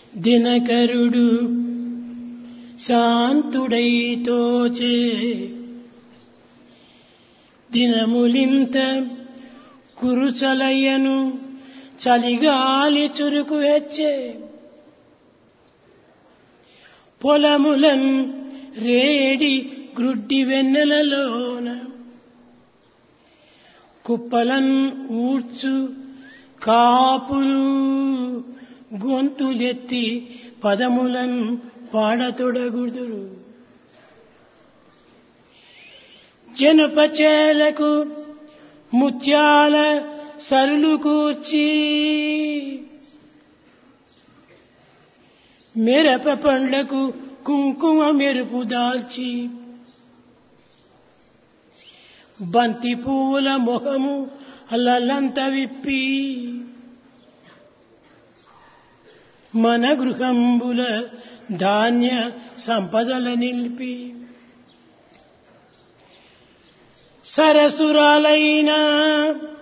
దినకరుడు శాంతుడైతోచే దినములింత కురుచలయ్యను చలిగాలి చురుకు హెచ్చే పొలములన్ రేడి గ్రుడ్డి వెన్నెలలోన కుప్పలన్ ఊడ్చు కాపులు గొంతులెత్తి పదములన్ పాడతొడగుదురు జనపచేలకు ముత్యాల సరులు కూర్చి మిరప పండ్లకు కుంకుమ మెరుపు దాల్చి బంతి పువ్వుల మొహము అల్లలంత విప్పి మన గృహంబుల ధాన్య సంపదల నిలిపి సరసురాలైన